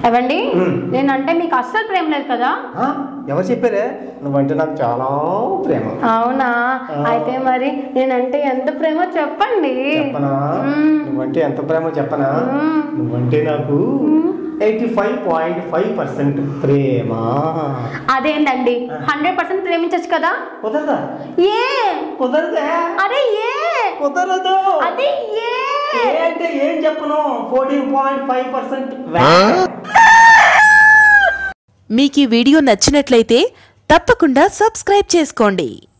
ఏవండి ఉమ్. నేనంటే మీకు అస్సలు ప్రేమ లేదు కదా ఆ, ఎవరు చెప్పారే నువ్వంటే నాకు చాలా ప్రేమ అవునా అయితే మరి నేనంటే ఎంత ప్రేమో చెప్పండి చెప్పనా మ్మ్. నువ్వంటే ఎంత ప్రేమ చెప్పనా మ్మ్. నువ్వంటే నాకు eighty five point five percent ప్రేమ అదేంటండి హండ్రెడ్ పర్సెంట్ ప్రేమించచ్చు కదా కుదరదా ఏ కుదరదా అరే ఏ కుదరదు అదే ఏ ఏ అంటే ఏం చెప్పను ఫోర్టీన్ పాయింట్ ఫైవ్ పర్సెంట్ మీకు ఈ వీడియో నచ్చినట్లయితే తప్పకుండా సబ్స్క్రైబ్ చేసుకోండి